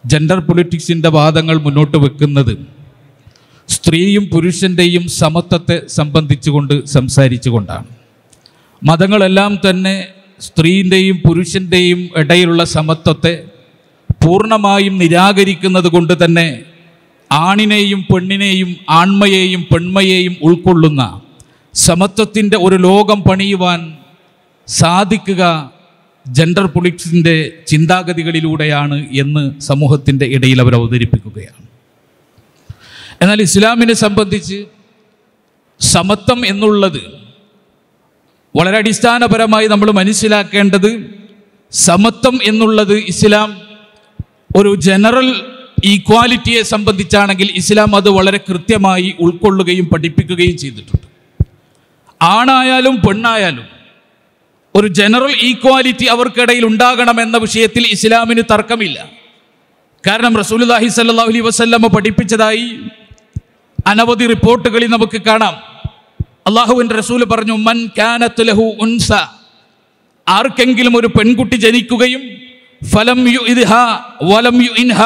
Gender പൊളിറ്റിക്സിൻ്റെ വാദങ്ങൾ മുന്നോട്ട് വെക്കുന്നത് സ്ത്രീയും പുരുഷൻ്റെയും സമത്വത്തെ സംബന്ധിച്ചുകൊണ്ട് സംസാരിച്ചുകൊണ്ടാണ് മതങ്ങളെല്ലാം തന്നെ സ്ത്രീൻ്റെയും പുരുഷൻ്റെയും ഇടയിലുള്ള സമത്വത്തെ പൂർണ്ണമായും നിരാകരിക്കുന്നത് കൊണ്ട് തന്നെ ആണിനെയും പെണ്ണിനെയും ആൺമയെയും പെൺമയെയും ഉൾക്കൊള്ളുന്ന സമത്വത്തിൻ്റെ ഒരു ലോകം പണിയുവാൻ സാധിക്കുക ജെൻഡർ പൊളിറ്റിക്സിൻ്റെ ചിന്താഗതികളിലൂടെയാണ് എന്ന് സമൂഹത്തിൻ്റെ ഇടയിൽ അവർ അവതരിപ്പിക്കുകയാണ് എന്നാൽ ഇസ്ലാമിനെ സംബന്ധിച്ച് സമത്വം എന്നുള്ളത് വളരെ അടിസ്ഥാനപരമായി നമ്മൾ മനസ്സിലാക്കേണ്ടത് സമത്വം എന്നുള്ളത് ഇസ്ലാം ഒരു ജനറൽ ഈക്വാലിറ്റിയെ സംബന്ധിച്ചാണെങ്കിൽ ഇസ്ലാം അത് വളരെ കൃത്യമായി ഉൾക്കൊള്ളുകയും പഠിപ്പിക്കുകയും ചെയ്തിട്ടുണ്ട് ആണായാലും പെണ്ണായാലും ഒരു ജനറൽ ഈക്വാലിറ്റി അവർക്കിടയിൽ ഉണ്ടാകണമെന്ന വിഷയത്തിൽ ഇസ്ലാമിന് തർക്കമില്ല കാരണം റസൂലുല്ലാഹി സല്ലല്ലാഹു അലൈഹി വസല്ലമ പഠിപ്പിച്ചതായി അനവധി റിപ്പോർട്ടുകളിൽ നമുക്ക് കാണാം അള്ളാഹുവിൻ്റെ റസൂൽ പറഞ്ഞു മൻ കാനത്ത് ലഹു ഉൻസ ആർക്കെങ്കിലും ഒരു പെൺകുട്ടി ജനിക്കുകയും ഫലം യു ഇദ്ഹ വലം യു ഇൻഹ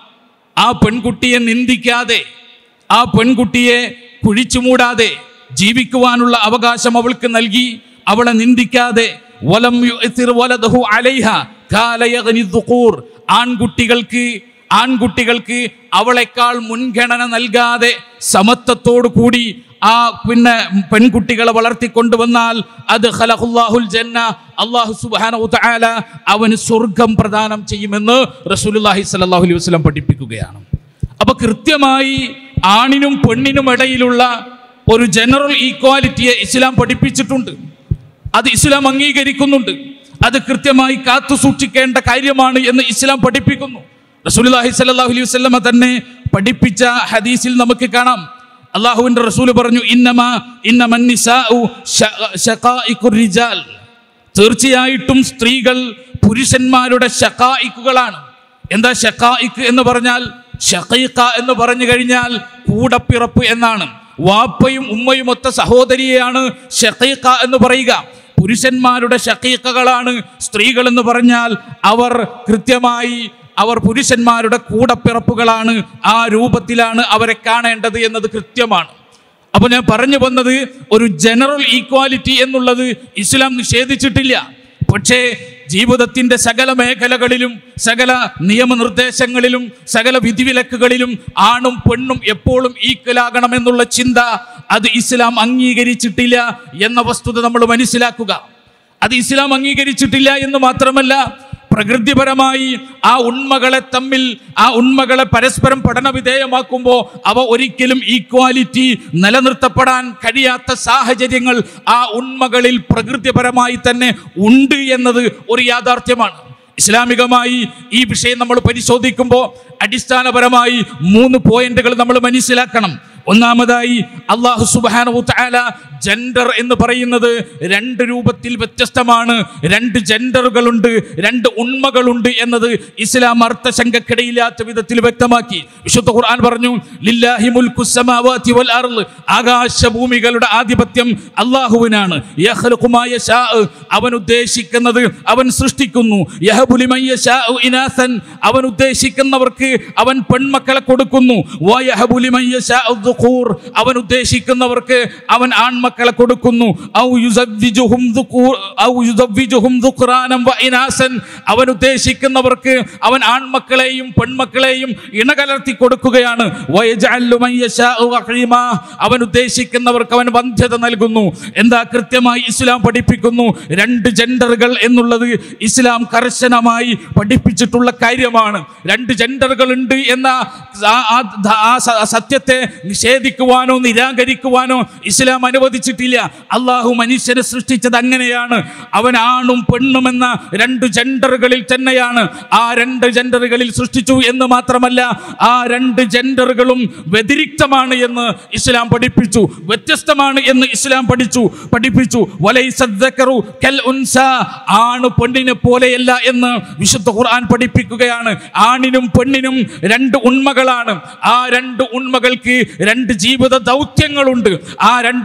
ആ പെൺകുട്ടിയെ നിന്ദിക്കാതെ ആ പെൺകുട്ടിയെ കുഴിച്ചു മൂടാതെ ജീവിക്കുവാനുള്ള അവകാശം അവൾക്ക് നൽകി അവളെ നിന്ദിക്കാതെ വലം യുഇത്തിർ വലദഹു അലൈഹ കാല യഗ്നി ദുഖൂർ ആൺകുട്ടികൾക്ക് ആൺകുട്ടികൾക്ക് അവളെക്കാൾ മുൻഗണന നൽകാതെ സമത്വത്തോടു കൂടി ആ പിന്നെ പെൺകുട്ടികളെ വളർത്തിക്കൊണ്ടുവന്നാൽ അത് ഖലഖുല്ലാഹുൽ ജന്ന അള്ളാഹു സുബ്ഹാനഹു തആല അവന് സ്വർഗം പ്രദാനം ചെയ്യുമെന്ന് റസൂലുള്ളാഹി സ്വല്ലല്ലാഹു അലൈഹി വസല്ലം പഠിപ്പിക്കുകയാണ് അപ്പൊ കൃത്യമായി ആണിനും പെണ്ണിനും ഇടയിലുള്ള ഒരു ജനറൽ ഈക്വാലിറ്റിയെ ഇസ്ലാം പഠിപ്പിച്ചിട്ടുണ്ട് അത് ഇസ്ലാം അംഗീകരിക്കുന്നുണ്ട് അത് കൃത്യമായി കാത്തു സൂക്ഷിക്കേണ്ട കാര്യമാണ് എന്ന് ഇസ്ലാം പഠിപ്പിക്കുന്നു റസൂലുള്ളാഹി സ്വല്ലല്ലാഹു അലൈഹി വസല്ലമ തന്നെ പഠിപ്പിച്ച ഹദീസിൽ നമുക്ക് കാണാം അള്ളാഹുവിന്റെ റസൂൽ പറഞ്ഞു ഇന്നമാ ഇന്നമൻ നിസാഉ ശ- ശഖായിഖുർ റിജാൽ തീർച്ചയായിട്ടും സ്ത്രീകൾ പുരുഷന്മാരുടെ ഷക്കായിക്കുകളാണ് എന്താ ഷക്കായിക്ക് എന്ന് പറഞ്ഞാൽ ഷക്കീക്ക എന്ന് പറഞ്ഞു കഴിഞ്ഞാൽ കൂടപ്പിറപ്പ് എന്നാണ് വാപ്പയും ഉമ്മയും ഒത്ത സഹോദരിയെയാണ് ഷക്കീക്ക എന്ന് പറയുക പുരുഷന്മാരുടെ ഷക്കീക്കകളാണ് സ്ത്രീകൾ എന്ന് പറഞ്ഞാൽ അവർ കൃത്യമായി അവർ പുരുഷന്മാരുടെ കൂടപ്പിറപ്പുകളാണ് ആ രൂപത്തിലാണ് അവരെ കാണേണ്ടത് എന്നത് കൃത്യമാണ് അപ്പോൾ ഞാൻ പറഞ്ഞു വന്നത് ഒരു ജനറൽ ഈക്വാലിറ്റി എന്നുള്ളത് ഇസ്ലാം നിഷേധിച്ചിട്ടില്ല പക്ഷേ ജീവിതത്തിന്റെ സകല മേഖലകളിലും സകല നിയമനിർദ്ദേശങ്ങളിലും സകല വിധിവിലക്കുകളിലും ആണും പെണ്ണും എപ്പോഴും ഈക്വലാകണമെന്നുള്ള ചിന്ത അത് ഇസ്ലാം അംഗീകരിച്ചിട്ടില്ല എന്ന വസ്തുത നമ്മൾ മനസ്സിലാക്കുക അത് ഇസ്ലാം അംഗീകരിച്ചിട്ടില്ല എന്ന് മാത്രമല്ല പ്രകൃതിപരമായി ആ ഉണ്മകളെ തമ്മിൽ ആ ഉണ്മകളെ പരസ്പരം പഠന വിധേയമാക്കുമ്പോൾ അവ ഒരിക്കലും ഈക്വാലിറ്റി നിലനിർത്തപ്പെടാൻ കഴിയാത്ത സാഹചര്യങ്ങൾ ആ ഉണ്മകളിൽ പ്രകൃതിപരമായി തന്നെ ഉണ്ട് എന്നത് ഒരു യാഥാർത്ഥ്യമാണ് ഇസ്ലാമികമായി ഈ വിഷയം നമ്മൾ പരിശോധിക്കുമ്പോൾ അടിസ്ഥാനപരമായി മൂന്ന് പോയിന്റുകൾ നമ്മൾ മനസ്സിലാക്കണം ഒന്നാമതായി അള്ളാഹു സുബാനു തആല ജെൻഡർ എന്ന് പറയുന്നത് രണ്ട് രൂപത്തിൽ വ്യത്യസ്തമാണ് രണ്ട് ജെൻഡറുകളുണ്ട് രണ്ട് ഉണ്മകളുണ്ട് എന്നത് ഇസ്ലാം അർത്ഥശങ്കക്കിടയില്ലാത്ത വിധത്തിൽ വ്യക്തമാക്കി വിശുദ്ധ ഖുർആൻ പറഞ്ഞു ലില്ലാഹി മുൽക്കു സമാവാതി വൽ അർള് ആകാശഭൂമികളുടെ ആധിപത്യം അള്ളാഹുവിനാണ് യഖ്ലുഖു മാ യശാഅ്. അവൻ ഉദ്ദേശിക്കുന്നത് അവൻ സൃഷ്ടിക്കുന്നു യഹബു ലിമൻ യശാഅു ഇനാസൻ അവൻ ഉദ്ദേശിക്കുന്നവർക്ക് അവൻ പെൺമക്കളെ കൊടുക്കുന്നു വയഹബു ലിമൻ യശാഅു ദുഖൂർ അവൻ ഉദ്ദേശിക്കുന്നവർക്ക് അവൻ ആൺമക്കളെ കൊടുക്കുന്നു ഔ യുസവ്വിജുഹും ദുഖൂർ ഔ യുസവ്വിജുഹും ദുഖ്റാനം വ ഇനാസൻ അവൻ ഉദ്ദേശിക്കുന്നവർക്ക് അവൻ ആൺമക്കളെയും പെൺമക്കളെയും ഇണകലർത്തി കൊടുക്കുകയാണ് വയജഅല്ലു മൻ യശാഉ വഖീമാ. അവൻ ഉദ്ദേശിക്കുന്നവർക്ക് അവൻ വന്ധ്യത നൽകുന്നു എന്താ കൃത്യമായി ഇസ്ലാം പഠിപ്പിക്കുന്നു രണ്ട് ജെൻഡറുകൾ എന്നുള്ളത് ഇസ്ലാം കർശനമായി പഠിപ്പിച്ചിട്ടുള്ള കാര്യമാണ് രണ്ട് ജെൻഡറുകൾ ഉണ്ട് എന്ന ആ- ആ- ആ സ- സത്യത്തെ നിഷേധിക്കുവാനോ നിരാകരിക്കുവാനോ ഇസ്ലാം അനുവദിച്ചിട്ടില്ല അള്ളാഹു മനുഷ്യനെ സൃഷ്ടിച്ചത് അങ്ങനെയാണ് അവൻ ആണും പെണ്ണും എന്ന രണ്ട് ജെൻഡറുകളിൽ തന്നെയാണ് ആ രണ്ട് ജെൻഡറുകളിൽ സൃഷ്ടിച്ചു എന്ന് മാത്രമല്ല ആ രണ്ട് ജെൻഡറുകളും വ്യതിരിക്തമാണ് എന്ന് ഇസ്ലാം പഠിപ്പിച്ചു വ്യത്യസ്തമാണ് എന്ന് ഇസ്ലാം പഠിച്ചു പഠിപ്പിച്ചു വലൈസ الذكرു കൽ ഉൻസ ആണ് പെണ്ണിനെ പോലെയല്ല എന്ന് വിശുദ്ധ ഖുർആൻ പഠിപ്പിക്കുകയാണ് ആണിനും പെണ്ണിനും രണ്ട് ഉണ്മകളാണ് ആ രണ്ട് ഉണ്മകൾക്ക് രണ്ട് ജീവിത ദൗത്യങ്ങളുണ്ട് ആ രണ്ട് ജീവിത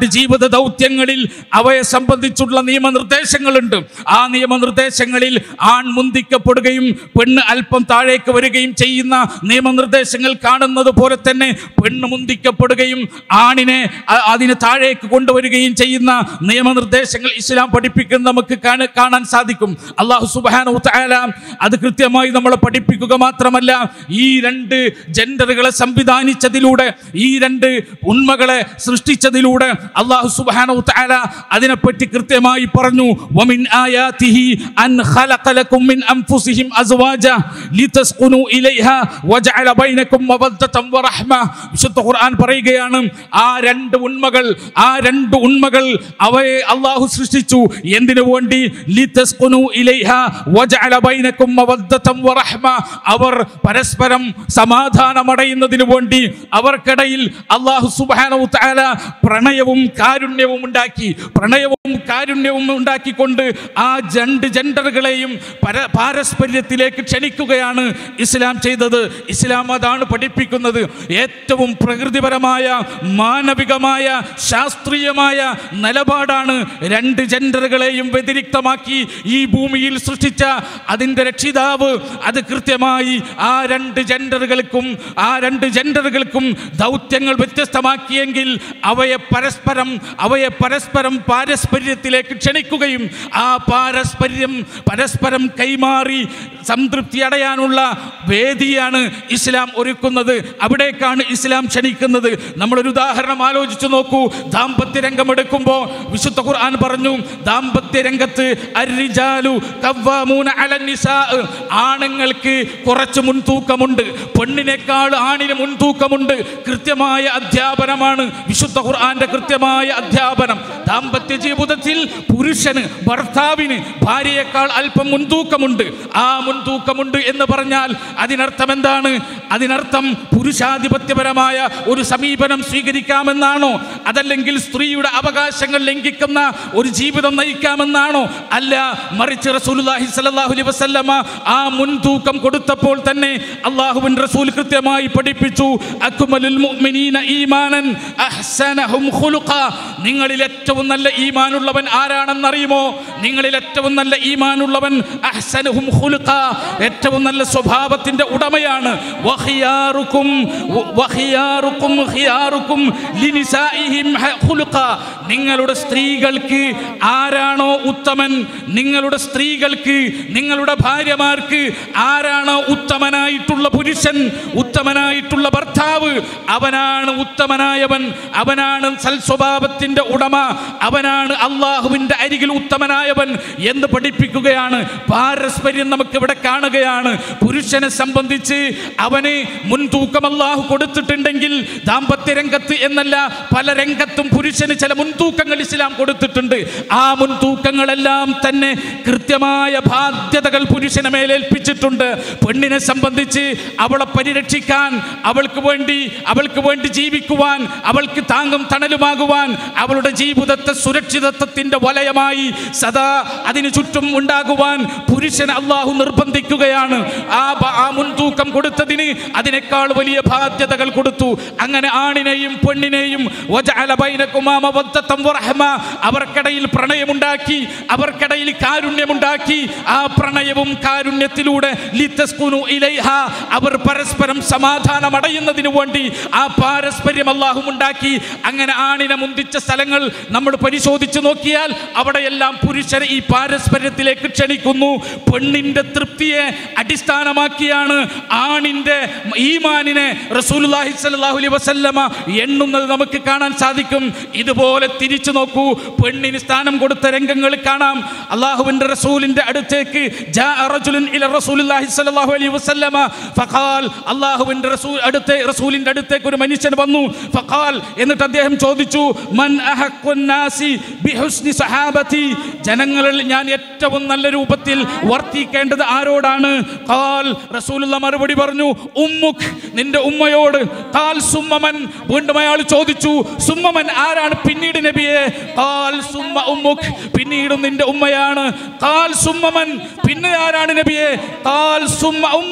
ദൗത്യങ്ങളിൽ അവയെ സംബന്ധിച്ചുള്ള നിയമനിർദ്ദേശങ്ങളുണ്ട് ആ നിയമനിർദ്ദേശങ്ങളിൽ ആൺ മുന്തിക്കപ്പെടുകയും പെണ്ണ് അല്പം താഴേക്ക് വരികയും ചെയ്യുന്ന നിയമനിർദ്ദേശങ്ങൾ കാണുന്നത് പോലെ തന്നെ പെണ്ണ് മുന്തിക്കപ്പെടുകയും ആണിനെ അ- അതിന് താഴേക്ക് കൊണ്ടുവരികയും ചെയ്യുന്ന നിയമനിർദ്ദേശങ്ങൾ ഇസ്ലാം പഠിപ്പിക്കുന്ന നമുക്ക് കാണ- കാണാൻ സാധിക്കും അള്ളാഹു സുബാന അത് കൃത്യമായി നമ്മളെ പഠിപ്പിക്കുക മാത്രമല്ല ഈ രണ്ട് ജെൻഡറുകളെ സംവിധാനിച്ചതിലൂടെ ഈ രണ്ട് ഉണ്മകളെ സൃഷ്ടിച്ചതിലൂടെ അള്ളാഹു സുബാന അതിനെപ്പറ്റി കൃത്യമായി പറഞ്ഞു വമിൻ ആയാതിഹി അൻ ഖലഖലകും മിൻ അൻഫുസിഹിം അസ്വാജ ലിതസ്കുനു ഇലൈഹ വജഅല ബൈനകും മവദ്ദതൻ വറഹ്മ വിശുദ്ധ ഖുർആൻ പറയുകയാണ് ആ രണ്ട് ഉണ്മകൾ ആ രണ്ട് ഉണ്മകൾ അവയെ അള്ളാഹു സൃഷ്ടിച്ചു എന്തിനു വേണ്ടി ലിതസ്കുനു ഇലൈഹ വജഅല ബൈനകും മവദ്ദതൻ വറഹ്മ അവർ പരസ്പരം സമാധാനമടയുന്നതിനു വേണ്ടി അവർക്കിടയിൽ അള്ളാഹു സുബ്ഹാനഹു തആല പ്രണയവും കാരുണ്യവും ഉണ്ടാക്കി പ്രണയവും കാരുണ്യവും ഉണ്ടാക്കിക്കൊണ്ട് ആ രണ്ട് ജെൻഡറുകളെയും പര പാരസ്പര്യത്തിലേക്ക് ക്ഷണിക്കുകയാണ് ഇസ്ലാം ചെയ്തത് ഇസ്ലാം അതാണ് പഠിപ്പിക്കുന്നത് ഏറ്റവും പ്രകൃതിപരമായ മാനവികമായ ശാസ്ത്രീയമായ നിലപാടാണ് രണ്ട് ജെൻഡറുകളെയും വ്യതിരിക്തമാക്കി ഈ ഭൂമിയിൽ സൃഷ്ടിച്ച അതിൻ്റെ രക്ഷിതാവ് അത് കൃത്യമായി ആ രണ്ട് ജെൻഡറുകൾക്കും ആ രണ്ട് ജെൻഡറുകൾക്കും ദൗത്യങ്ങൾ വ്യത്യസ്തമാക്കിയെങ്കിൽ അവയെ പരസ്പരം അവയെ പരസ്പരം പാരസ്പര്യത്തിലേക്ക് ക്ഷണിക്കുകയും ആ പാരസ്പര്യം പരസ്പരം കൈമാറി സംതൃപ്തി അടയാനുള്ള വേദിയാണ് ഇസ്ലാം ഒരുക്കുന്നത് അവിടേക്കാണ് ഇസ്ലാം ക്ഷണിക്കുന്നത് നമ്മളൊരു ഉദാഹരണം ആലോചിച്ചു നോക്കൂ ദാമ്പത്യ രംഗം എടുക്കുമ്പോൾ വിശുദ്ധ ഖുർആൻ പറഞ്ഞു ദാമ്പത്യ രംഗത്ത് അർരിജാലു കവ്വാമൂന അലൻ നിസാ ആണുങ്ങൾക്ക് കുറച്ച് മുൻതൂക്കമുണ്ട് പെണ്ണിനേക്കാൾ ആണിന് മുൻതൂക്കമുണ്ട് കൃത്യമായ അധ്യാപനമാണ് വിശുദ്ധ ഖുർആന്റെ കൃത്യമായ അധ്യാപനം ദാമ്പത്യ ജീവിതത്തിൽ പുരുഷന് ഭർത്താവിന് ഭാര്യയേക്കാൾ അല്പം മുൻതൂക്കമുണ്ട് ആ മുൻതൂക്കമുണ്ട് എന്ന് പറഞ്ഞാൽ അതിനർത്ഥം എന്താണ് അതിനർത്ഥം പുരുഷാധിപത്യപരമായ ഒരു സമീപനം സ്വീകരിക്കാമെന്നാണോ അതല്ലെങ്കിൽ സ്ത്രീയുടെ അവകാശങ്ങൾ ലംഘിക്കുന്ന ഒരു ജീവിതം നയിക്കാമെന്നാണോ അല്ല മറിച്ച് റസൂലുള്ളാഹി സ്വല്ലല്ലാഹു അലൈഹി വസല്ലമ ആ മുൻതൂക്കം കൊടുത്തപ്പോൾ തന്നെ അള്ളാഹുവിൻ റസൂൽ കൃത്യമായി പഠിപ്പിച്ചു അക്മലുൽ മുഅ്മിനീന ഈമാനൻ അഹ്സനഹും ഖുലുഖ നിങ്ങളിൽ ഏറ്റവും നല്ല ഈമാനുള്ളവൻ ആരാണെന്നറിയുമോ നിങ്ങളിൽ ഏറ്റവും നല്ല ഈമാനുള്ളവൻ അഹ്സനഹും ഖുലുഖ ഏറ്റവും നല്ല സ്വഭാവത്തിന്റെ ഉടമയാണ് വഖിയാറുക്കും വഖിയാറുക്കും ഖിയാറുക്കും ലിനിസാഇഹിം ഖുലുഖ നിങ്ങളുടെ സ്ത്രീകൾക്ക് ആരാണോ ഉത്തമൻ നിങ്ങളുടെ സ്ത്രീകൾക്ക് നിങ്ങളുടെ ഭാര്യമാർക്ക് ആരാണോ ഉത്തമനായിട്ടുള്ള പുരുഷൻ ഉത്തമനായിട്ടുള്ള ഭർത്താവ് അവനാണ് ഉത്തമനായവൻ അവനാണ് സൽസ്വഭാവത്തിന്റെ ഉടമ അവനാണ് അള്ളാഹുവിന്റെ അരികിൽ ഉത്തമനായവൻ എന്ന് പഠിപ്പിക്കുകയാണ് പാരസ്പര്യം നമുക്ക് ഇവിടെ കാണുകയാണ് പുരുഷനെ സംബന്ധിച്ച് അവന് മുൻതൂക്കം അള്ളാഹു കൊടുത്തിട്ടുണ്ടെങ്കിൽ ദാമ്പത്യ രംഗത്ത് എന്നല്ല പല രംഗത്തും പുരുഷന് ചില മുൻതൂക്കങ്ങൾ ഇസ്ലാം കൊടുത്തിട്ടുണ്ട് ആ മുൻതൂക്കങ്ങളെല്ലാം തന്നെ കൃത്യമായ ബാധ്യതകൾ പുരുഷനെ മേലേൽപ്പിച്ചിട്ടുണ്ട് പെണ്ണിനെ സംബന്ധിച്ച് അവളെ പരിരക്ഷിക്കാൻ അവൾക്ക് വേണ്ടി അവൾക്ക് വേണ്ടി ജീവിക്കുവാൻ അവൾക്ക് താങ്ങും തണലുമാകുവാൻ അവളുടെ ജീവിതത്തെ സുരക്ഷിതത്വത്തിന്റെ വലയമായി സദാ അതിനു ചുറ്റും ഉണ്ടാകുവാൻ പുരുഷൻ അള്ളാഹു നിർബന്ധിക്കുകയാണ് ആ ബ- ആ മുൻതൂക്കം കൊടുത്തതിന് അതിനേക്കാൾ വലിയ ബാധ്യതകൾ കൊടുത്തു അങ്ങനെ ആണിനെയും പെണ്ണിനെയും വജഅല ബൈനകുമാ മവദ്ദത്തൻ വറഹ്മ അവർക്കിടയിൽ പ്രണയമുണ്ടാക്കി അവർക്കിടയിൽ കാരുണ്യമുണ്ടാക്കി ആ പ്രണയവും കാരുണ്യത്തിലൂടെ ലിതസ്കുനു ഇലൈഹ അവർ പരസ്പരം സമാധാനം അടയുന്നതിനു വേണ്ടി ആ പാരസ്പര്യം അള്ളാഹു ഉണ്ടാക്കി അങ്ങനെ ആണിനെ മുന്തിച്ച സ്ഥലങ്ങൾ നമ്മൾ പരിശോധിച്ച് നോക്കിയാൽ അവിടെയെല്ലാം പുരുഷനെ ഈ പാരസ്പര്യത്തിലേക്ക് ക്ഷണിക്കുന്നു പെണ്ണിന്റെ തൃപ്തിയെ അടിസ്ഥാനമാക്കിയാണ് ആണിന്റെ ഈമാനിനെ റസൂലുള്ളാഹി സ്വല്ലല്ലാഹു അലൈഹി വസല്ലമ എണ്ണുന്നത് നമുക്ക് കാണാൻ സാധിക്കും ഇതുപോലെ തിരിച്ചു നോക്കൂ പെണ്ണിന് സ്ഥാനം കൊടുത്ത രംഗങ്ങൾ കാണാം അള്ളാഹുവിന്റെ റസൂലിന്റെ അടുത്തേക്ക് ജാഅ റജുലുൻ ഇല റസൂലുള്ളാഹി സ്വല്ലല്ലാഹു അലൈഹി വസല്ലമ ഫഖാൽ അള്ളാഹുവിന്റെ റസൂൽ അടുത്ത് റസൂലിന്റെ അടുത്തേക്ക് ഒരു മനുഷ്യൻ വന്നു ഫഖാൽ എന്നിട്ട് അദ്ദേഹം ചോദിച്ചു മൻ അഹഖുൻ നാസി ബിഹുസ്നി സഹാബത്തി ജനങ്ങളിൽ ഞാൻ ഏറ്റവും നല്ല രൂപത്തിൽ വർത്തിക്കേണ്ടത് ആരോടാണ് ഖാൽ റസൂലുള്ള മറുപടി പറഞ്ഞു ഉമ്മുഖ് നിന്റെ ഉമ്മയോട് ഖാൽ സുമ്മമൻ വീണ്ടും അയാൾ ചോദിച്ചു സുമ്മമൻ ആരാണ് പിന്നീട് നബിയെ ഖാൽ സുമ്മ ഉമ്മുഖ് പിന്നീടും നിന്റെ ഉമ്മയാണ് ഖാൽ സുമ്മമൻ പിന്നെ ആരാണ് നബിയെ ഖാൽ സുമ്മ ഉമ്മുഖ്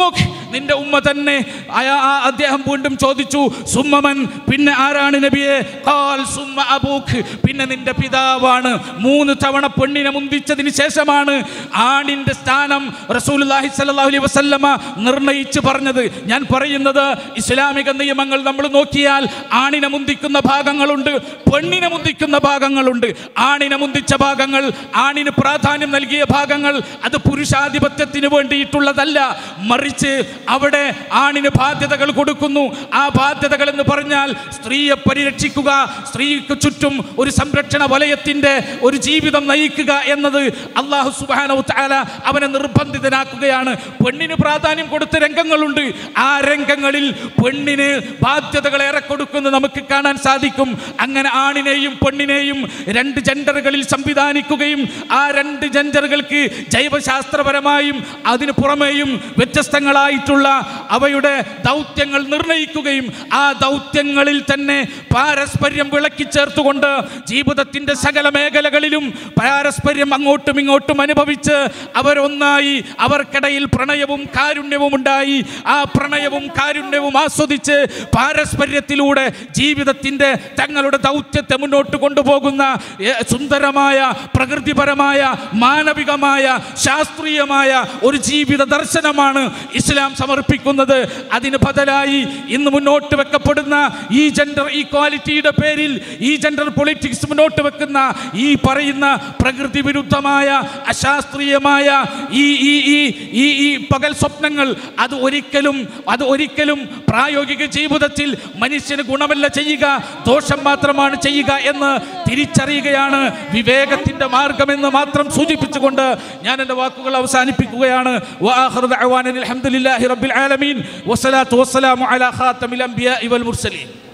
നിന്റെ ഉമ്മ തന്നെ അയാ- ആ അദ്ദേഹം വീണ്ടും ചോദിച്ചു സുമ്മമൻ പിന്നെ ആരാണ് നബിയെ ഖാൽ സുമ്മ അബൂഖ് പിന്നെ നിന്റെ പിതാവാണ് മൂന്ന് തവണ പെണ്ണിനെ മുന്തിച്ചതിന് ശേഷമാണ് ആണിന്റെ സ്ഥാനം റസൂലുള്ളാഹി സ്വല്ലല്ലാഹു അലൈഹി വസല്ലമ നിർണയിച്ച് പറഞ്ഞത് ഞാൻ പറയുന്നത് ഇസ്ലാമിക നിയമങ്ങൾ നമ്മൾ നോക്കിയാൽ ആണിനെ മുന്തിക്കുന്ന ഭാഗങ്ങളുണ്ട് പെണ്ണിനെ മുന്തിക്കുന്ന ഭാഗങ്ങളുണ്ട് ആണിനെ മുന്തിച്ച ഭാഗങ്ങൾ ആണിന് പ്രാധാന്യം നൽകിയ ഭാഗങ്ങൾ അത് പുരുഷാധിപത്യത്തിന് വേണ്ടിയിട്ടുള്ളതല്ല മറിച്ച് അവിടെ ആണിന് ബാധ്യതകൾ കൊടുക്കുന്നു ആ ബാധ്യതകൾ എന്ന് പറഞ്ഞാൽ സ്ത്രീയെ പരിരക്ഷിക്കുക സ്ത്രീക്ക് ചുറ്റും ഒരു സംരക്ഷണ വലയത്തിന്റെ ഒരു ജീവിതം നയിക്കുക എന്നത് അള്ളാഹു സുബാനു താല അവനെ നിർബന്ധിതനാക്കുകയാണ് പെണ്ണിന് പ്രാധാന്യം കൊടുത്ത രംഗങ്ങളുണ്ട് ആ രംഗങ്ങളിൽ പെണ്ണിന് ബാധ്യതകൾ ഏറെ കൊടുക്കുന്നത് നമുക്ക് കാണാൻ സാധിക്കും അങ്ങനെ ആണിനെയും പെണ്ണിനെയും രണ്ട് ജെൻഡറുകളിൽ സംവിധാനിക്കുകയും ആ രണ്ട് ജെൻഡറുകൾക്ക് ജൈവശാസ്ത്രപരമായും അതിന് പുറമേയും വ്യത്യസ്തങ്ങളായിട്ടുള്ള അവയുടെ ദൗത്യങ്ങൾ നിർണയിക്കുകയും ആ ദൗത്യങ്ങളിൽ തന്നെ പാരസ്പര്യം വിളക്കി ചേർത്തുകൊണ്ട് ജീവിതത്തിന്റെ സകല മേഖലകളിലും പാരസ്പര്യം അങ്ങോട്ടും ഇങ്ങോട്ടും അനുഭവിച്ച് അവരൊന്നായി അവർക്കിടയിൽ പ്രണയവും കാരുണ്യവും ഉണ്ടായി ആ പ്രണയവും കാരുണ്യവും ആസ്വദിച്ച് പാരസ്പര്യത്തിലൂടെ ജീവിതത്തിന്റെ തങ്ങളുടെ ദൗത്യത്തെ മുന്നോട്ട് കൊണ്ടുപോകുന്ന ഏ, സുന്ദരമായ പ്രകൃതിപരമായ മാനവികമായ ശാസ്ത്രീയമായ ഒരു ജീവിത ദർശനമാണ് ഇസ്ലാം സമർപ്പിക്കുന്നത് അതിന് ബദലായി ഇന്ന് മുന്നോട്ട് വെക്കപ്പെടുന്ന ഈ ജെൻഡർ ഈക്വാലിറ്റിയുടെ പേരിൽ ഈ ജെൻഡർ പൊളിറ്റിക്സ് മുന്നോട്ട് വെക്കുന്ന ഈ പറയുന്ന പ്രകൃതി വിരുദ്ധമായ അശാസ്ത്രീയമായ ഈ ഈ ഈ ഈ ഈ പകൽ സ്വപ്നങ്ങൾ അത് ഒരിക്കലും അത് ഒരിക്കലും പ്രായോഗിക ജീവിതത്തിൽ മനുഷ്യന് ഗുണമല്ല ചെയ്യുക ദോഷം മാത്രമാണ് ചെയ്യുക എന്ന് തിരിച്ചറിയുകയാണ് വിവേകത്തിന്റെ മാർഗമെന്ന് മാത്രം സൂചിപ്പിച്ചുകൊണ്ട് ഞാൻ എൻ്റെ വാക്കുകൾ അവസാനിപ്പിക്കുകയാണ് വആഖിറു ദഅവാന അൽഹംദുലില്ലാഹി റബ്ബിൽ ആലമീൻ വസ്സലാത്തു വസ്സലാമു അലാ ഖാതമിൽ അംബിയാഇ വൽ മുർസലീൻ